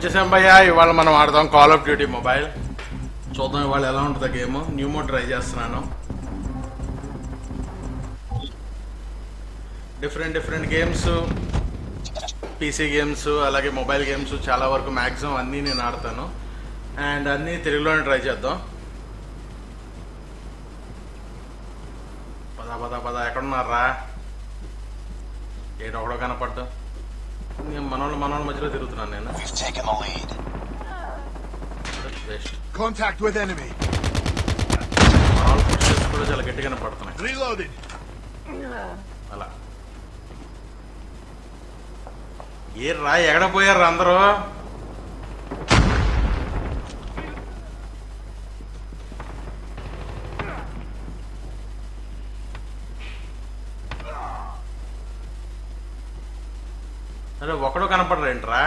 వచ్చేసాం భయ్యా ఇవాళ మనం ఆడదాం కాల్ ఆఫ్ డ్యూటీ మొబైల్ చూద్దాం ఇవాళ ఎలా ఉంటుందో గేమ్ న్యూ మోడ్ ట్రై చేస్తున్నాను different different games PC games అలాగే మొబైల్ గేమ్స్ చాలా వరకు మ్యాక్సిమం అన్నీ నేను ఆడతాను అండ్ అన్నీ తెలుగులోనే ట్రై చేద్దాం పద పద పద ఎక్కడున్నారా ఏడు ఒకడో కనపడ్డా నేను మనోళ్ళు మనోళ్ళ మధ్యలో తిరుగుతున్నాను నేను We've taken the lead. Waste Contact with enemy. మనోళ్ళ ఫుడ్ కూడా చాలా గట్టిగానే పడుతున్నాయి Reloaded. అలా ఏ రా ఎక్కడ పోయారు అందరూ అరే ఒకడు కనపడరేంట్రా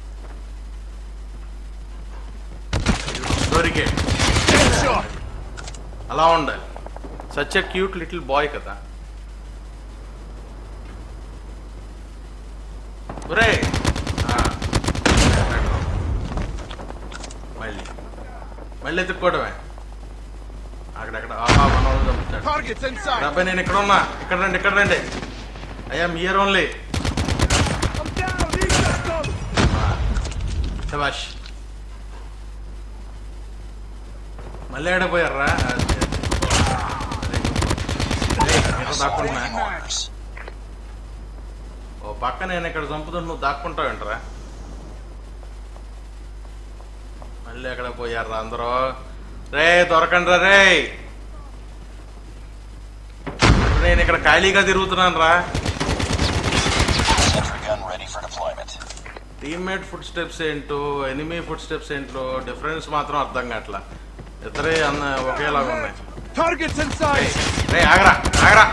దొరికే Headshot. అలా ఉండాలి such a cute little boy కదా ఒరే ఆ. మళ్ళీ మళ్ళీ ఎత్తుక్కోవడమే అక్కడక్కడ ఆహా మన వాళ్ళు చంపుతాడు Targets inside. అబ్బాయి నేను ఇక్కడ ఉన్నా ఇక్కడ రండి ఇక్కడ రండి అయ్యా మియర్ only I'm down. Leave that go. శబాష్ మళ్ళీ ఆడపోయారా దాక్కుంటున్నా Awaiting orders. ఓ పక్క నేను ఇక్కడ చంపుతుంటే నువ్వు దాక్కుంటావేంట్రా మళ్ళీ ఎక్కడ పోయారా అందరూ రే దొరకండి రే నేను ఇక్కడ ఖాళీగా తిరుగుతున్నాను రా Sentry gun ready for deployment. Teammate footsteps ఏంటో ఎనిమీ ఫుడ్ స్టెప్స్ ఏంటో డిఫరెన్స్ మాత్రం అర్థం కావట్లా ఇద్దరే అన్న ఒకేలాగా ఉన్నాయి Targets inside. రే ఆగరా ఆగరా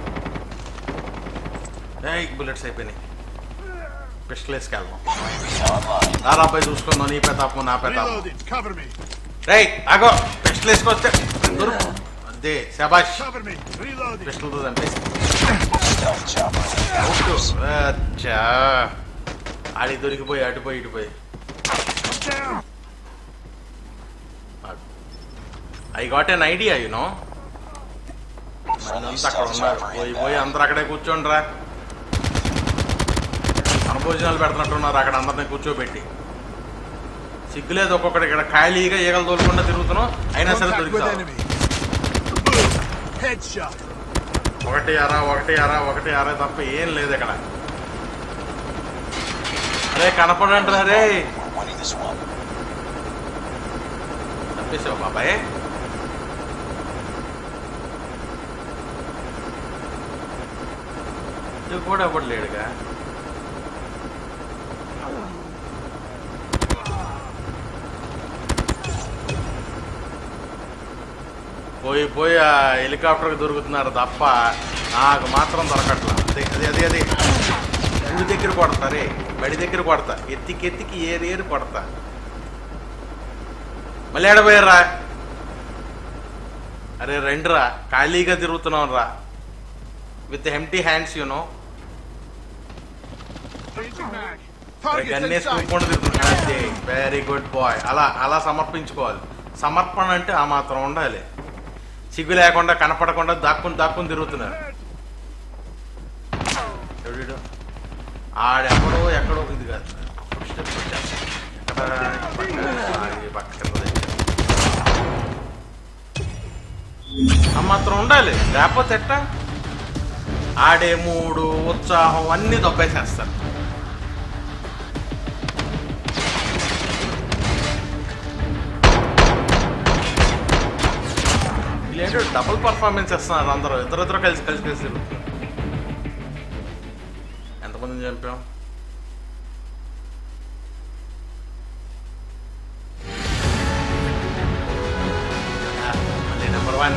రే బుల్లెట్స్ అయిపోయినాయి పిస్టల్ వేసుకెళ్దాం UAV online. రారా అబ్బాయి చూసుకుందాం నీ పెతాపం నా పెతాపం Reloaded. Cover me. రే ఆగో పిస్టల్ వేసుకొస్తే దొరుకు అదే శబాష్ Cover me. Reloaded. పిస్టల్తో చంపేసి Stealth chopper. Outpost. అచ్చా ఆడి దొరికిపోయి అటుపోయి ఇటుపోయి I'm down. I got an idea you know Friendly అంతా అక్కడ stealth ఉన్నారు chopper పోయి పోయి inbound. అందరు అక్కడే కూర్చోండి రా మన భోజనాలు పెడుతున్నట్టున్నారు అక్కడ అందరిని కూర్చోబెట్టి సిగ్గులేదు ఒక్కొక్కటి ఇక్కడ ఖాళీగా ఈగలు తోలుకుండా తిరుగుతున్నాం అయినా సరే Contact with దొరికితాం enemy. Headshot. ఒకటి అరా ఒకటి అరా ఒకటి అరా తప్ప ఏం లేదు ఇక్కడ అరే కనపడంటారా రే We're winning this one. తప్పేసావు బాబాయ్ ఇది కూడా ఎవడు లేడుగా పోయి పోయి ఆ హెలికాప్టర్కి దొరుకుతున్నారు తప్ప నాకు మాత్రం దొరకట్లా అదే అదే అదే అదే ఊరి దగ్గర కొడతారే బడి దగ్గర కొడతా ఎత్తికి ఎత్తికి ఏరి ఏరి కొడతా మళ్ళీ ఏడపోయారా అరే రండిరా ఖాళీగా తిరుగుతున్నాం రా with empty hands you know Changing mag. Targets గన్నేసి inside. కూకుండా తిరుగుతున్నా అంతే వెరీ గుడ్ బాయ్ అలా అలా సమర్పించుకోవాలి సమర్పణ అంటే ఆ మాత్రం ఉండాలి సిగ్గు లేకుండా కనపడకుండా దాక్కుని దాక్కుని తిరుగుతున్నారు ఎవడు ఆడెక్కడో ఎక్కడో ఇది కాదు Footsteps వచ్చేస్తాయి. ఎక్కడ? పక్కన, ఈ పక్కన దగ్గర. ఆ మాత్రం ఉండాలి లేకపోతే ఎట్టా ఆడే మూడు ఉత్సాహం అన్నీ దొబ్బేసేస్తారు వీళ్ళేంటో డబుల్ పర్ఫార్మెన్స్ ఇస్తున్నారు అందరూ ఇద్దరిద్దరు కలిసి కలిసి కలిసి తిరుగుతున్నారు. ఎంతమందిని చంపాం ఆ, మళ్ళీ number one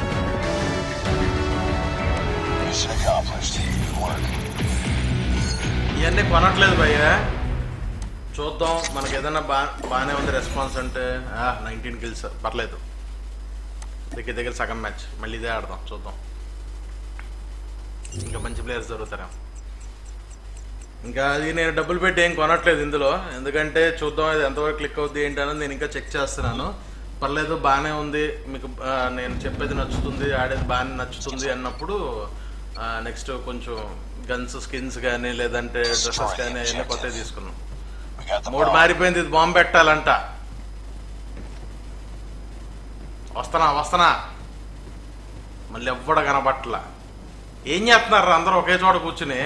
Mission accomplished. Good work. ఇవన్నీ కొనట్లేదు భయ్య చూద్దాం మనకి ఏదైనా బా బాగానే ఉంది రెస్పాన్స్ అంటే నైన్టీన్ కిల్స్ పర్లేదు దగ్గర దగ్గర సగం మ్యాచ్ మళ్ళీ ఇదే ఆడదాం చూద్దాం ఇంకా మంచి ప్లేయర్స్ దొరుకుతారా ఇంకా అది నేను డబ్బులు పెట్టి ఏం కొనట్లేదు ఇందులో ఎందుకంటే చూద్దాం అది ఎంతవరకు క్లిక్ అవుద్ది ఏంటి అనేది నేను ఇంకా చెక్ చేస్తున్నాను పర్లేదు బాగానే ఉంది మీకు ఆ, నేను చెప్పేది నచ్చుతుంది ఆడేది బాగానే నచ్చుతుంది అన్నప్పుడు నెక్స్ట్ కొంచెం గన్స్ స్కిన్స్ కానీ లేదంటే డ్రెస్సెస్ కానీ అవన్నీ కొత్తవి తీసుకున్నాం We got the మూడు bomb. మారిపోయింది ఇది బాంబు పెట్టాలంట వస్తానా వస్తానా మళ్ళీ ఎవ్వడ కనబట్టల ఏం చేస్తున్నారు అందరూ ఒకే చోట కూర్చుని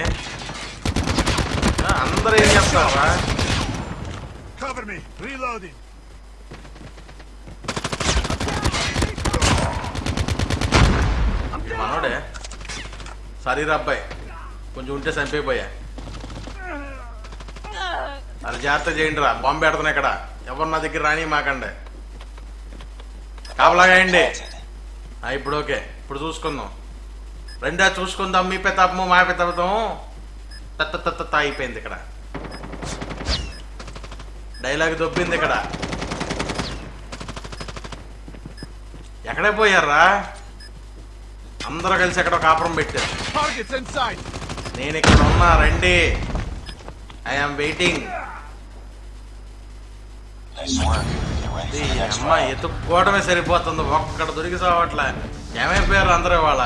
ఆ, అందరూ ఏం చేస్తున్నారా Cover me. Reloading. ఈ మనోడే శరీర అబ్బాయి కొంచెం ఉంటే చంపైపోయా అది జాగ్రత్త చేయండి రా బాంబు పెడుతున్నా ఇక్కడ ఎవరు నా దగ్గర రాని మాకండి కాపలాగా అయ్యండి ఆ, ఇప్పుడు ఓకే ఇప్పుడు చూసుకుందాం రెండా చూసుకుందాం మీ పెతాపము మా పెతాపము తత్త తత్త తత్త అయిపోయింది ఇక్కడ డైలాగ్ దొబ్బింది ఇక్కడ ఎక్కడే పోయారా అందరూ కలిసి ఎక్కడో కాపురం పెట్టారు Targets in sight. నేను ఇక్కడ ఉన్నా రండి I'm waiting Nice work. Get ready for the next అమ్మ round. ఎత్తుక్కోవడమే సరిపోతుంది ఒక్కడ దొరికి సావట్లే ఏమైపోయారు అందరూ వాళ్ళ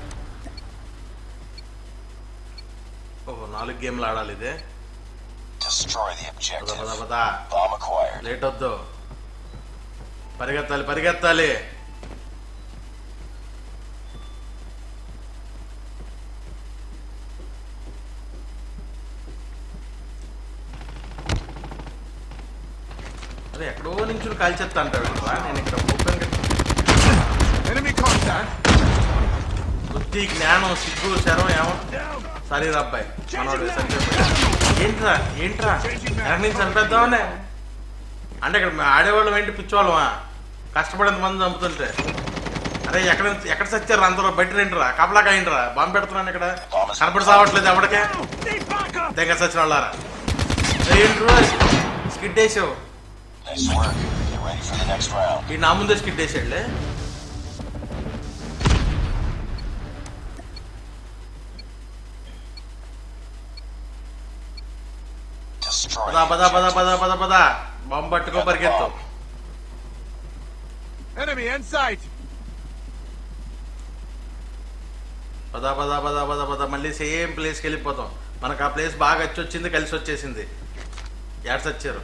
ఓహో నాలుగు గేమ్లు ఆడాలి ఇదే Destroy the పద objective. పద పద Bomb acquired. లేట్ వద్దు పరిగెత్తాలి పరిగెత్తాలి అదే ఎక్కడో నుంచి కాల్చేస్తా అంటాడు నేను ఇక్కడ ఓపెన్ Enemy contact. బుద్ధి జ్ఞానం సిగ్గు శరం ఏమో Down. సరే అబ్బాయి మనోడు చనిపోయాడు ఏంట్రా ఏంట్రా ఎక్కడి నుంచి చంపేద్దామనే అంటే ఇక్కడ మేము ఆడేవాళ్ళం ఏంటి పిచ్చోళ్ళమా కష్టపడేంత మంది చంపుతుంటే అరే ఎక్కడ ఎక్కడ చచ్చారు అందరూ బయట రండిరా కపలాగా అయిండ్రా బాంబు పెడుతున్నాను ఇక్కడ కనపడి సావట్లేదు ఎవరికే Need backup. దగ్గర చచ్చిన వాళ్ళారా ఏంట్రో స్కిడ్ వేసావు Nice work. Get ready for the next round. ఈ నా ముందే స్కిడ్ వేసాడులే Destroy పద the పద పద పద objective. పద పద బాంబు పట్టుకో పరిగెత్తు Enemy in sight. పద పద పద పద పద మళ్ళీ సేమ్ ప్లేస్కి వెళ్ళిపోతాం మనకు ఆ ప్లేస్ బాగా వచ్చి వచ్చింది కలిసి వచ్చేసింది యాడ్స్ వచ్చారు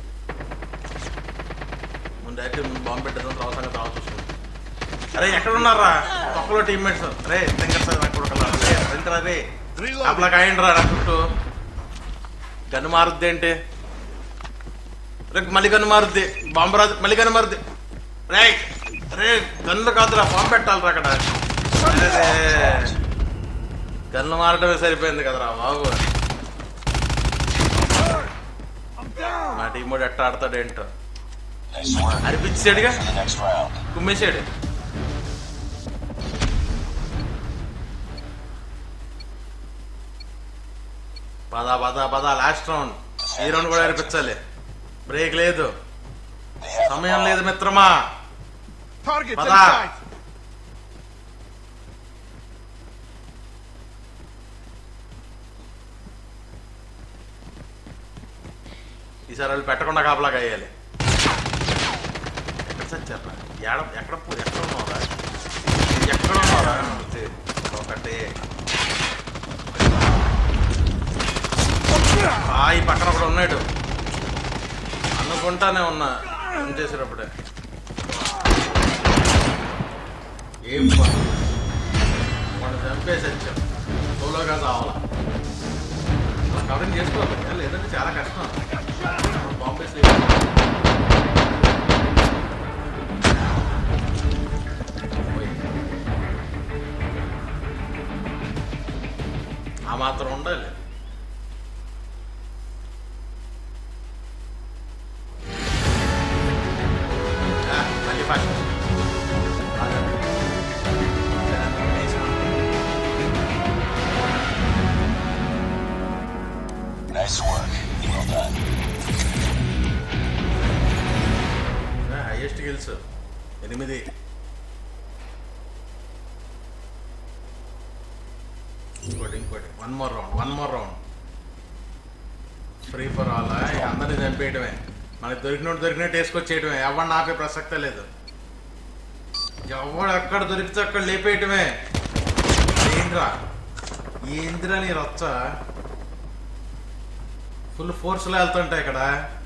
ముందు డైరెక్ట్ ముందు బాంబు పెట్టేద్దాం తర్వాత సంగతి తర్వాత చూసుకుందాం అరే ఎక్కడ ఉన్నారా ఒక్కలో టీమ్మేట్స్ రే తింగర్ సార్ నాకు కొడుకులా రే రండిరా రే Reloading. అట్లా కాయండిరా నా చుట్టూ గన్ను మారుద్ది ఏంటి రే మళ్ళీ గన్ను మారుద్ది బాంబు రాదు మళ్ళీ గన్ను మారుద్ది రే రే గన్ను కాదురా బాంబు పెట్టాలిరా అక్కడ అరే గన్ను మారటమే సరిపోయింది కదరా బాబు I'm down. నా టీమోడు ఎట్ట ఆడతాడు ఏంటో Nice work. అనిపించాడుగా For the next round. కుమ్మేశాడు పద పద పద లాస్ట్ రౌండ్ ఈ రౌండ్ కూడా అనిపించాలి బ్రేక్ లేదు They have the సమయం bomb. లేదు మిత్రమా Targets in Pata. sight. ఈసారి వాళ్ళు పెట్టకుండా కాపలాగా వేయాలి ఎక్కడ చచ్చారా ఎక్కడ ఎక్కడ పో- ఎక్కడ ఉన్నారా ఎక్కడ ఉన్నారా అంతే. ఒకటి ఆ, ఈ పక్కన ఒకడు ఉన్నాడు అనుకుంటానే ఉన్నా ఏం చేసేటప్పుడే ఏం పని వాడు చంపేసి వచ్చాం సోలోగా కావాలా కవరింగ్ చేసుకోవాలి లేదంటే చాలా కష్టం బాంబే ఆ మాత్రం ఉండాలి ఆ, మళ్ళీ first Nice work. Well done. Highest kills ఎనిమిది ఇంకోటి ఇంకోటి one more round one more round free for all అందరిని చంపేయటమే మనకి దొరికినట్టు దొరికినట్టు వేసుకొచ్చేయటమే ఎవరిని ఆపే ప్రసక్తే లేదు ఎవడు ఎక్కడ దొరికితే అక్కడ లేపేయటమే ఏంద్రా ఏంద్రా నీ రచ్చ ఫుల్ ఫోర్స్లో వెళ్తుంటాయి ఇక్కడ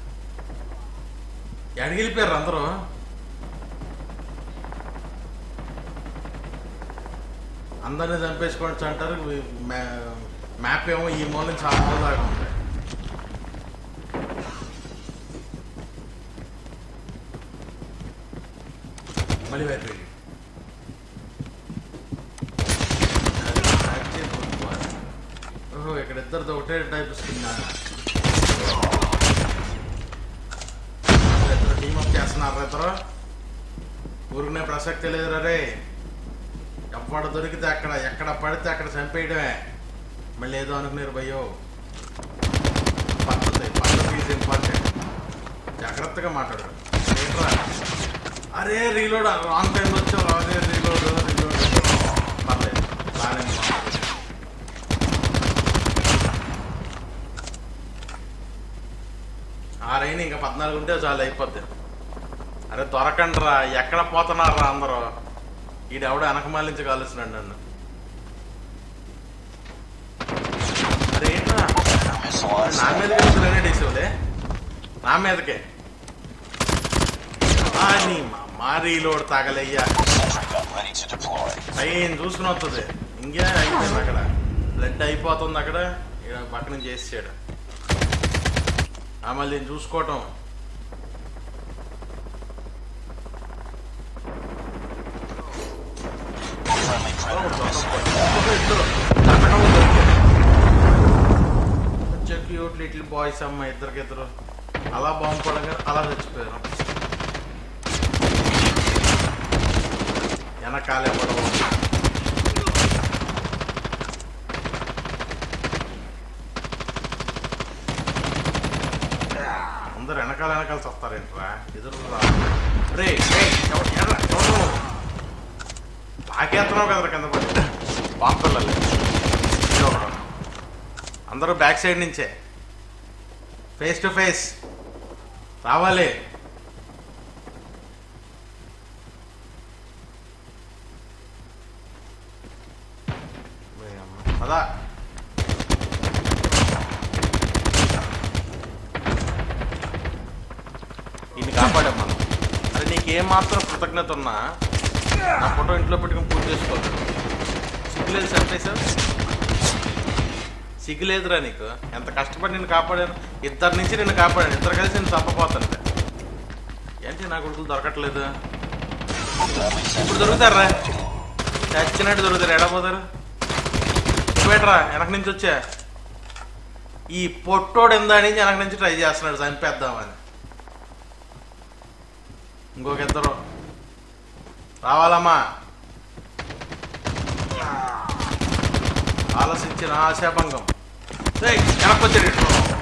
ఎక్కడికి వెళ్ళిపోయారు అందరూ అందరిని చంపేసుకోవచ్చు అంటారు మ్యా- మ్యాప్ ఏమో ఈ మూల నుంచి ఆ మూల దాకా ఉంది మళ్ళీ వైపు ఓహో ఇక్కడ ఇద్దరితో ఒకటే టైప్ ఇస్తుందా ఇద్దరు టీమ్ అప్ చేస్తున్నారు ఇద్దరు ఊరుకునే ప్రసక్తి లేదు రే ఎవ్వడ దొరికితే అక్కడ ఎక్కడ పడితే అక్కడ చంపేయడమే మళ్ళీ ఏదో అనుకున్నారు భయ్యో పద్ధతి పద్ధతి ఈజ్ ఇంపార్టెంట్ జాగ్రత్తగా మాట్లాడు ఏంట్రా అరే రీలోడ్ రాంగ్ టైంలో వచ్చావు అదే రీలోడ్ రీలోడ్ పర్లేదు బాగానే ఉంది. ఆ రైన్ ఇంకా పద్నాలుగు ఉంటే చాలు అయిపోద్ది అరే దొరకండి రా ఎక్కడ పోతున్నారా అందరూ ఈడెవడో వెనకమాలించి కాలుస్తున్నాడు నన్ను అరే ఏంట్రా Missile on నా మీద గ్రెనేడ్ వేసేవులే నా మీదకే ఆ, నీ మా రీలోడ్ తగలయ్యా Sentry gun ready to deploy. అయ్యేం చూసుకుని వస్తుంది ఇంకే అయిపోయింది అక్కడ బ్లడ్ అయిపోతుంది అక్కడ ఈడ పక్క నుంచి చేసాడు ఆ మళ్ళీ దీన్ని చూసుకోవటం Friendly predator missile. ఇద్దరు క్యూట్ లిటిల్ బాయ్స్ అమ్మ ఇద్దరికిద్దరు అలా బాంబు పడగా అలా చచ్చిపోయారు వెనకాలే పడవ అందరు వెనకాల వెనకాల చస్తారేంట్రా ఎదురు రా రే రే ఎవరు ఎర్ర ఎవరు లాగేస్తున్నావు కదరా కింద పడి బాంబు పిల్లలు ఒకడు. అందరూ బ్యాక్ సైడ్ నుంచే ఫేస్ టు ఫేస్ రావాలి పదా ఇన్ని కాపాడాం మనం అరే నీకేం మాత్రం కృతజ్ఞత ఉన్నా నా ఫోటో ఇంట్లో పెట్టుకుని పూజ చేసుకోవాలి సిగ్గులేదు చంపేశావు సిగ్గులేదురా నీకు ఎంత కష్టపడి నిన్ను కాపాడాను ఇద్దరి నుంచి నిన్ను కాపాడాను ఇద్దరు కలిసి నేను చంపపోతాను ఏంటి నా కొడుకులు దొరకట్లేదు Friendly ఇప్పుడు sentry దొరుకుతారా చచ్చినట్టు దొరుకుతారు ఎడ పోతారు బయటరా వెనక నుంచి వచ్చా ఈ పొట్టోడు ఎందా నుంచి వెనక నుంచి ట్రై చేస్తున్నాడు చంపేద్దామని ఇంకొక ఇద్దరు రావాలమ్మా ఆలోచించిన ఆశాభంగం ఏయ్, వెనక్కి వచ్చాడు ఇటు.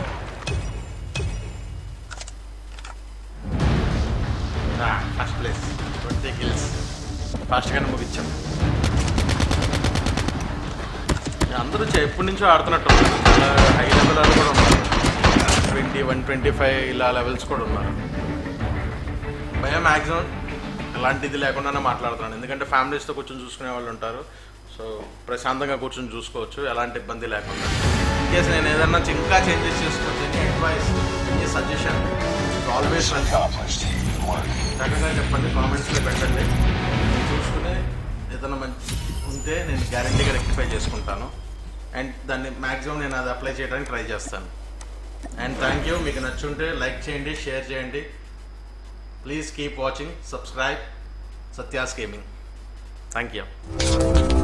రా, ఫస్ట్ ప్లేస్ ట్వంటీ కిల్స్ ఫాస్ట్గానే ముగించాం అందరూ చే- ఎప్పటి నుంచో ఆడుతున్నట్టు ఉన్నారు. చాలా హై లెవెల్ వాళ్ళు కూడా ఉన్నారు ట్వంటీ వన్ ట్వంటీ ఫైవ్ ఇలా లెవెల్స్ కూడా ఉన్నారు భయం మ్యాక్సిమం ఎలాంటిది లేకుండానే మాట్లాడుతున్నాను ఎందుకంటే ఫ్యామిలీస్తో కూర్చొని చూసుకునే వాళ్ళు ఉంటారు సో ప్రశాంతంగా కూర్చొని చూసుకోవచ్చు ఎలాంటి ఇబ్బంది లేకుండా ఇన్కేస్ నేను ఏదన్నా ఇంకా చేంజెస్ చేసుకోవచ్చు any advice any suggestion always welcome accomplished. Good work. చక్కగా చెప్పండి కామెంట్స్లో పెట్టండి నేను చూసుకుని ఏదైనా మంచి ఉంటే నేను గ్యారంటీగా రెక్టిఫై చేసుకుంటాను అండ్ దాన్ని మ్యాక్సిమం నేను అది అప్లై చేయడానికి ట్రై చేస్తాను అండ్ థ్యాంక్ యూ మీకు నచ్చుంటే లైక్ చేయండి షేర్ చేయండి please keep watching subscribe Satya's gaming thank you